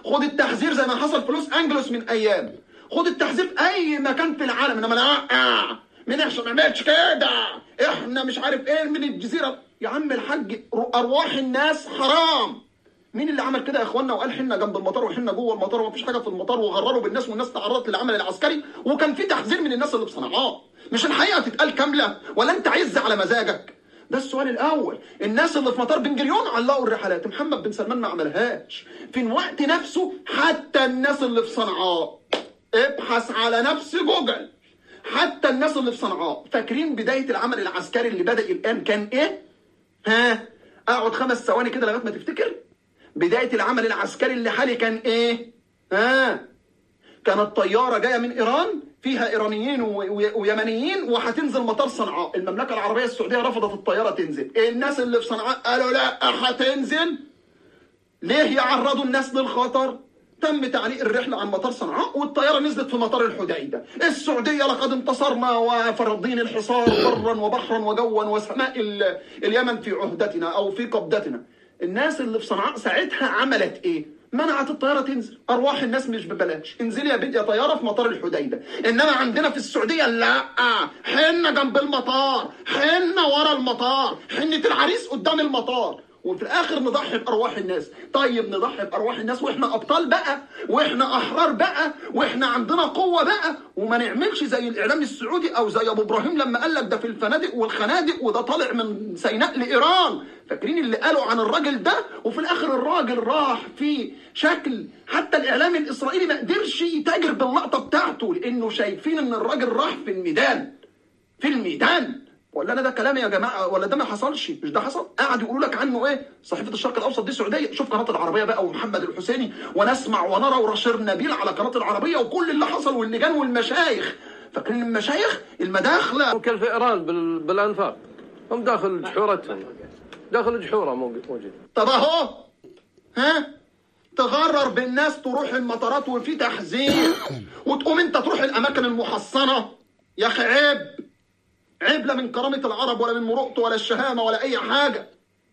خد التحذير زي ما حصل في لوس انجلوس من ايام خد التحذير في اي مكان في العالم انما لا آه. من احنا ما نعملش كده احنا مش عارف ايه من الجزيره يا عم الحاج ارواح الناس حرام مين اللي عمل كده يا اخوانا وقال حنا جنب المطار وحنا جوه المطار ومفيش حاجه في المطار وغرروا بالناس والناس تعرضت للعمل العسكري وكان في تحذير من الناس اللي بصنعاء مش الحقيقه تتقال كامله ولا انت عز على مزاجك ده السؤال الاول الناس اللي في مطار بن جريون علقوا الرحلات محمد بن سلمان ما عملهاش في الوقت نفسه حتى الناس اللي في صنعاء ابحث على نفس جوجل حتى الناس اللي في صنعاء فاكرين بدايه العمل العسكري اللي بدا الان كان ايه ها اقعد خمس ثواني كده لغايه ما تفتكر بدايه العمل العسكري اللي حالي كان ايه ها كانت طياره جايه من ايران فيها ايرانيين ويمنيين وهتنزل مطار صنعاء المملكه العربيه السعوديه رفضت الطياره تنزل الناس اللي في صنعاء قالوا لا هتنزل ليه يعرضوا الناس للخطر تم تعليق الرحلة عن مطار صنعاء والطيارة نزلت في مطار الحديدة السعودية لقد انتصرنا وفرضين الحصار برا وبحرا وجوا وسماء اليمن في عهدتنا أو في قبضتنا الناس اللي في صنعاء ساعتها عملت ايه منعت الطياره تنزل ارواح الناس مش ببلاش انزلي يا بنت يا طياره في مطار الحديده انما عندنا في السعوديه لا حنه جنب المطار حنه ورا المطار حنه العريس قدام المطار وفي الاخر نضحي بارواح الناس طيب نضحي بارواح الناس واحنا ابطال بقى واحنا احرار بقى واحنا عندنا قوه بقى وما نعملش زي الاعلام السعودي او زي ابو ابراهيم لما قال لك ده في الفنادق والخنادق وده طالع من سيناء لايران فاكرين اللي قالوا عن الراجل ده وفي الاخر الراجل راح في شكل حتى الاعلام الاسرائيلي ما قدرش يتاجر باللقطه بتاعته لانه شايفين ان الراجل راح في الميدان في الميدان ولا انا ده كلام يا جماعه ولا ده ما حصلش مش ده حصل قاعد يقولوا لك عنه ايه صحيفه الشرق الاوسط دي سعوديه شوف قناه العربيه بقى ومحمد الحسيني ونسمع ونرى ورشير نبيل على قناه العربيه وكل اللي حصل واللجان والمشايخ فاكرين المشايخ المداخله ممكن في ايران بالانفاق هم داخل جحورتهم داخل جحوره موجود طب اهو ها تغرر بالناس تروح المطارات وفي تحذير وتقوم انت تروح الاماكن المحصنه يا اخي عيب عيب لا من كرامة العرب ولا من مروءته ولا الشهامة ولا أي حاجة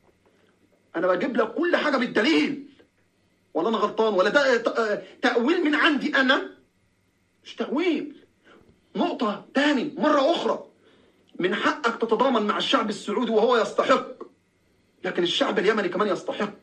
أنا بجيب لك كل حاجة بالدليل ولا أنا غلطان ولا ده تأويل من عندي أنا مش تأويل نقطة تاني مرة أخرى من حقك تتضامن مع الشعب السعودي وهو يستحق لكن الشعب اليمني كمان يستحق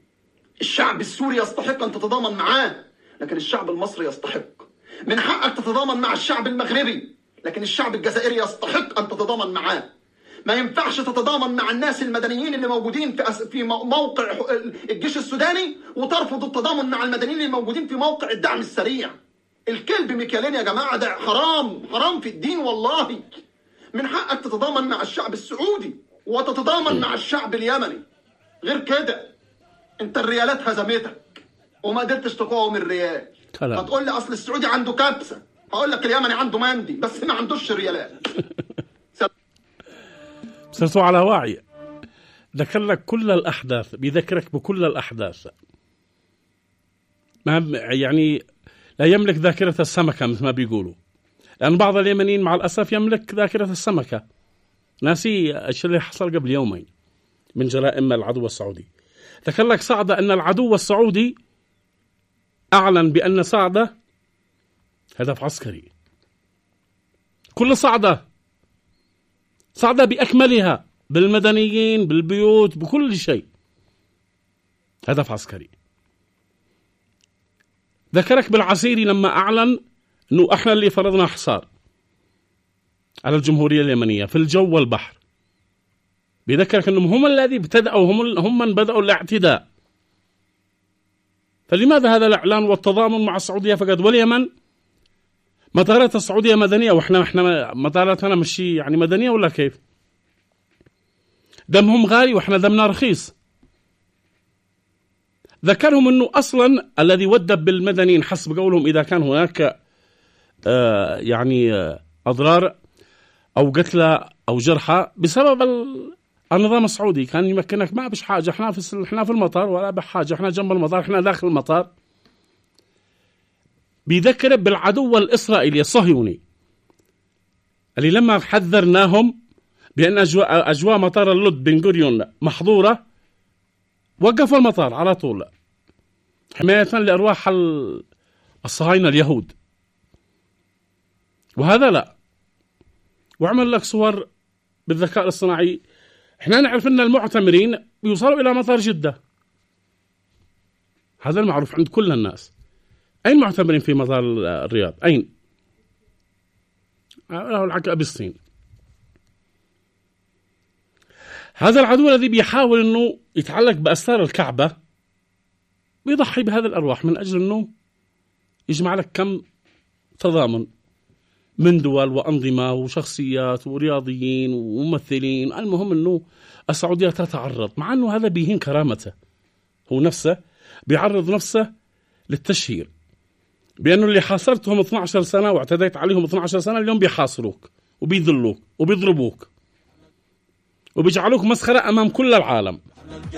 الشعب السوري يستحق أن تتضامن معاه لكن الشعب المصري يستحق من حقك تتضامن مع الشعب المغربي لكن الشعب الجزائري يستحق أن تتضامن معاه ما ينفعش تتضامن مع الناس المدنيين اللي موجودين في في موقع الجيش السوداني وترفض التضامن مع المدنيين اللي موجودين في موقع الدعم السريع الكلب ميكالين يا جماعه ده حرام حرام في الدين والله من حقك تتضامن مع الشعب السعودي وتتضامن مع الشعب اليمني غير كده انت الريالات هزمتك وما قدرتش تقاوم الريال هتقول لي اصل السعودي عنده كبسه هقول لك اليمني عنده مندي بس ما عندوش ريالات صرتوا على وعي ذكر لك كل الأحداث بيذكرك بكل الأحداث ما يعني لا يملك ذاكرة السمكة مثل ما بيقولوا لأن بعض اليمنيين مع الأسف يملك ذاكرة السمكة ناسي الشيء اللي حصل قبل يومين من جرائم العدو السعودي ذكر لك صعدة أن العدو السعودي أعلن بأن صعدة هدف عسكري كل صعدة صعدة بأكملها بالمدنيين بالبيوت بكل شيء هدف عسكري ذكرك بالعسيري لما أعلن أنه إحنا اللي فرضنا حصار على الجمهورية اليمنية في الجو والبحر بيذكرك أنهم هم الذي ابتدأوا هم, هم من بدأوا الاعتداء فلماذا هذا الإعلان والتضامن مع السعودية فقط واليمن مطارات السعودية مدنية واحنا احنا مطاراتنا مش يعني مدنية ولا كيف؟ دمهم غالي واحنا دمنا رخيص. ذكرهم انه اصلا الذي ودب بالمدنيين حسب قولهم اذا كان هناك آه يعني آه اضرار او قتلى او جرحى بسبب النظام السعودي كان يمكنك ما بش حاجه احنا في احنا في المطار ولا بحاجه احنا جنب المطار احنا داخل المطار بيذكر بالعدو الإسرائيلي الصهيوني اللي لما حذرناهم بأن أجواء, أجواء مطار اللد بن غوريون محظورة وقفوا المطار على طول حماية لأرواح ال- الصهاينة اليهود وهذا لا وعمل لك صور بالذكاء الاصطناعي احنا نعرف ان المعتمرين بيوصلوا الى مطار جدة هذا المعروف عند كل الناس اين معتمرين في مطار الرياض اين له الحكي بالصين هذا العدو الذي بيحاول انه يتعلق باسرار الكعبه بيضحي بهذه الارواح من اجل انه يجمع لك كم تضامن من دول وانظمه وشخصيات ورياضيين وممثلين المهم انه السعوديه تتعرض مع انه هذا بيهين كرامته هو نفسه بيعرض نفسه للتشهير بانه اللي حاصرتهم 12 سنه واعتديت عليهم 12 سنه اليوم بيحاصروك وبيذلوك وبيضربوك وبيجعلوك مسخره امام كل العالم